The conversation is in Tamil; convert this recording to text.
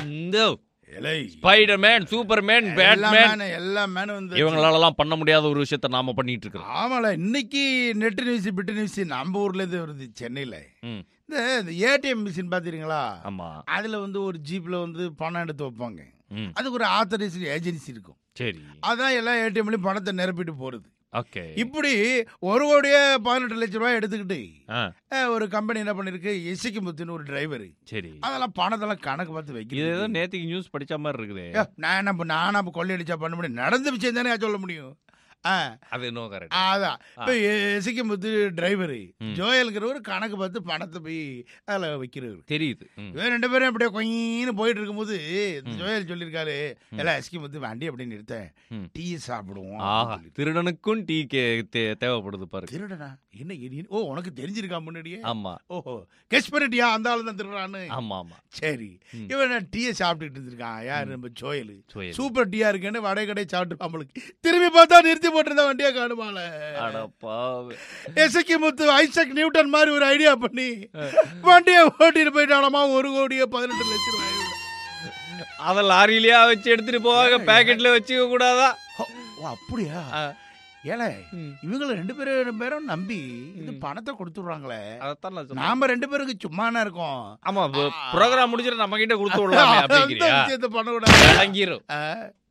இந்த இலை ஸ்பைடர்மேன் சூப்பர்மேன் எல்லா பேட்மேன் man, எல்லா மேனும் வந்து இவங்களாலலாம் பண்ண முடியாத ஒரு விஷயத்த நாம பண்ணிட்டு இருக்கிறோம் ஆமால இன்னைக்கு நெட் நியூஸ் பிட்டு நியூஸ் நம்ம ஊர்ல இருந்து வருது சென்னையில ம். இந்த இந்த ஏடிஎம் மிஷின் பாத்தீங்களா ஆமா அதுல வந்து ஒரு ஜீப்ல வந்து பணம் எடுத்து வைப்பாங்க ம் அதுக்கு ஒரு ஆத்தரைஸ்டு ஏஜென்சி இருக்கும் சரி அதான் எல்லா ஏடிஎம்லயும் பணத்தை நிரப்பிட்டு போறது ஓகே இப்படி ஒரு கோடியே பதினெட்டு லட்சம் ரூபாய் எடுத்துக்கிட்டு ஆ அஹ், ஒரு கம்பெனி என்ன பண்ணிருக்கு இசைக்கு முத்துன்னு ஒரு டிரைவர் சரி அதெல்லாம் பணத்தெல்லாம் கணக்கு பார்த்து இது ஏதோ வைக்கிறது நேத்திக்கு நியூஸ் படிச்ச மாதிரி இருக்குதே ஏ, நான் என்ன பண்ண- நானா இப்ப கொள்ளையடிச்சா பண்ண முடியும் நடந்த விஷயம் தானே சொல்ல முடியும் ஆ, அது இன்னும் கரெக்ட் அதான் இப்ப இசைக்கு முத்து டிரைவர் ம். ஜோயல்ங்கிறவர் கணக்கு பார்த்து பணத்தை போய் அதுல வைக்கிறவர் தெரியுது ம். இவன் ரெண்டு பேரும் அப்படியே கொஞ்சம் போயிட்டு இருக்கும்போது இந்த ம். ஜோயல் சொல்லியிருக்காரு ம். எல்லாம் எஸ்கி முத்து வண்டி அப்படின்னு நிறுத்தேன் ம். டீ சாப்பிடுவோம் ஆஹா அப்படின்னு சொல்லி. திருடனுக்கும் டீ கே தே- தேவைப்படுது பாரு திருடனா என்ன இது- ஓ உனக்கு தெரிஞ்சிருக்கா முன்னாடியே ஆமா ஓஹோ கெஸ் பண்ணிட்டியா அந்த ஆளு தான் திருடுறான்னு ஆமா ஆமா சரி ம். இவன் டீயை சாப்பிட்டுட்டு இருந்திருக்கான் யார் நம்ம ஜோயல் சுயல். சூப்பர் டீயா இருக்குன்னு வடை கடை சாப்பிட்டு நம்மளுக்கு திரும்பி பார்த்தா நிறுத்தி போட்டிருந்த வண்டியா காணுமால அட பாவி. எசக்கி முத்து ஐசக் நியூட்டன் மாதிரி ஒரு ஐடியா பண்ணி வண்டியை ஓட்டிட்டு போயிட்டாலமா ஒரு கோடியே பதினெட்டு லட்சம் ரூபாய் அத லாரியிலயா வச்சு எடுத்துட்டு போவாங்க ஏன், பேக்கெட்ல வச்சுக்க கூடாதா ஓ அப்படியா ஆ. ஏலே ம். இவங்கள ரெண்டு பேரும் ரெண்டு பேரும் நம்பி இந்த ம். பணத்தை கொடுத்துடுறாங்களே அதத்தான் நான் சொன்னேன். நாம ரெண்டு பேருக்கு சும்மானா இருக்கோம் ஆமா ப்ரோக்ராம் முடிச்சிட்டு நம்ம கிட்ட கொடுத்து விடலாமே அந்த அப்படிங்கிறியா விஷயத்தை பண்ண விடாது விளங்கிரும் ஆ,